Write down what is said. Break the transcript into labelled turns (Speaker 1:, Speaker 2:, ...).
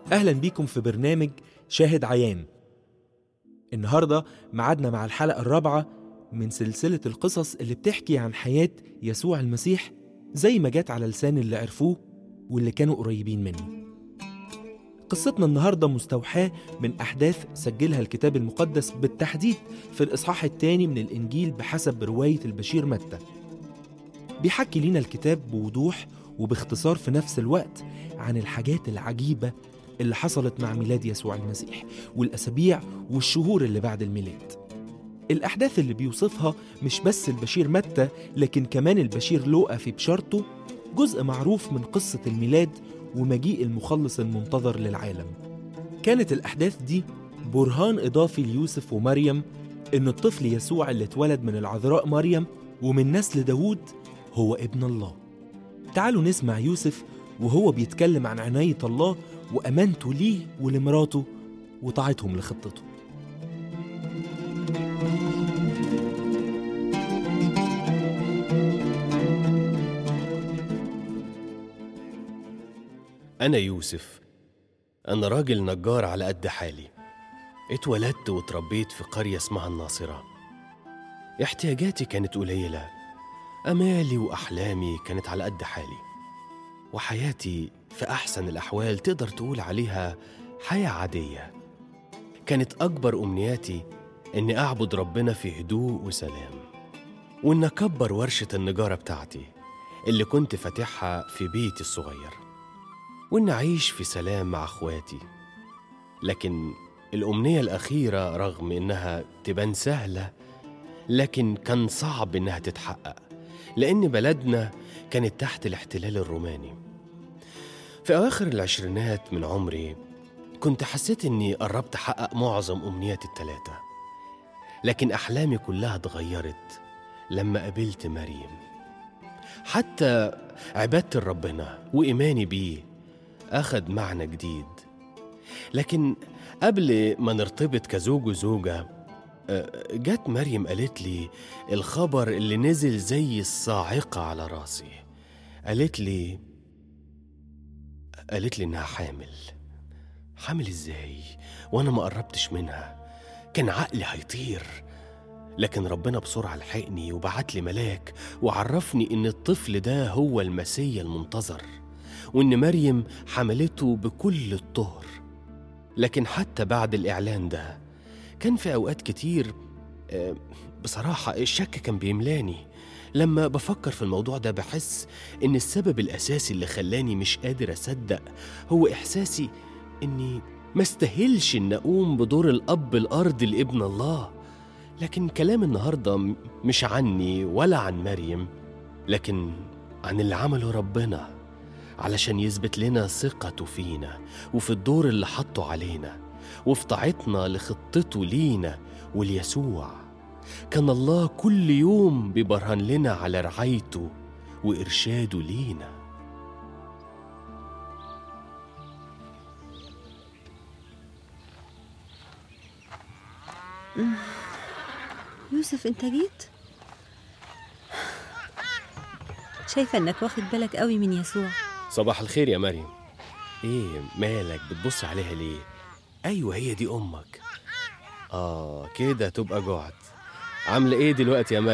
Speaker 1: أهلا بيكم في برنامج شاهد عيان النهاردة معادنا مع الحلقة الرابعة من سلسلة القصص اللي بتحكي عن حياة يسوع المسيح زي ما جت على لسان اللي عرفوه واللي كانوا قريبين منه قصتنا النهاردة مستوحاة من أحداث سجلها الكتاب المقدس بالتحديد في الإصحاح الثاني من الإنجيل بحسب رواية البشير متى بيحكي لنا الكتاب بوضوح وباختصار في نفس الوقت عن الحاجات العجيبة اللي حصلت مع ميلاد يسوع المسيح والأسابيع والشهور اللي بعد الميلاد الأحداث اللي بيوصفها مش بس البشير متى لكن كمان البشير لوقا في بشارته جزء معروف من قصة الميلاد ومجيء المخلص المنتظر للعالم كانت الأحداث دي برهان إضافي ليوسف ومريم إن الطفل يسوع اللي اتولد من العذراء مريم ومن نسل داوود هو ابن الله تعالوا نسمع يوسف وهو بيتكلم عن عناية الله وأمانته ليه ولمراته وطاعتهم لخطته
Speaker 2: أنا يوسف أنا راجل نجار على قد حالي اتولدت واتربيت في قرية اسمها الناصرة احتياجاتي كانت قليلة أمالي وأحلامي كانت على قد حالي وحياتي في أحسن الأحوال تقدر تقول عليها حياة عادية كانت أكبر أمنياتي إني أعبد ربنا في هدوء وسلام وإن أكبر ورشة النجارة بتاعتي اللي كنت فاتحها في بيتي الصغير وإن أعيش في سلام مع أخواتي لكن الأمنية الأخيرة رغم إنها تبان سهلة لكن كان صعب إنها تتحقق لأن بلدنا كانت تحت الاحتلال الروماني في أواخر العشرينات من عمري كنت حسيت إني قربت أحقق معظم أمنياتي التلاتة لكن أحلامي كلها اتغيرت لما قابلت مريم حتى عبادة ربنا وإيماني بيه أخد معنى جديد لكن قبل ما نرتبط كزوج وزوجة آه، جت مريم قالت لي الخبر اللي نزل زي الصاعقة على راسي قالت لي قالت لي إنها حامل حامل إزاي وأنا ما قربتش منها كان عقلي هيطير لكن ربنا بسرعة لحقني وبعت لي ملاك وعرفني إن الطفل ده هو المسيا المنتظر وإن مريم حملته بكل الطهر لكن حتى بعد الإعلان ده كان في أوقات كتير آه، بصراحة الشك كان بيملاني لما بفكر في الموضوع ده بحس إن السبب الأساسي اللي خلاني مش قادر أصدق هو إحساسي إني ما استاهلش إن أقوم بدور الأب الأرضي لابن الله لكن كلام النهاردة م- مش عني ولا عن مريم لكن عن اللي عمله ربنا علشان يثبت لنا ثقته فينا وفي الدور اللي حطه علينا وفي طاعتنا لخطته لينا وليسوع كان الله كل يوم بيبرهن لنا على رعايته وإرشاده لينا
Speaker 3: يوسف انت جيت شايفة انك واخد بالك قوي من يسوع
Speaker 2: صباح الخير يا مريم ايه مالك بتبص عليها ليه ايوه هي دي امك اه كده تبقى جعت عامله ايه دلوقتي يا مريم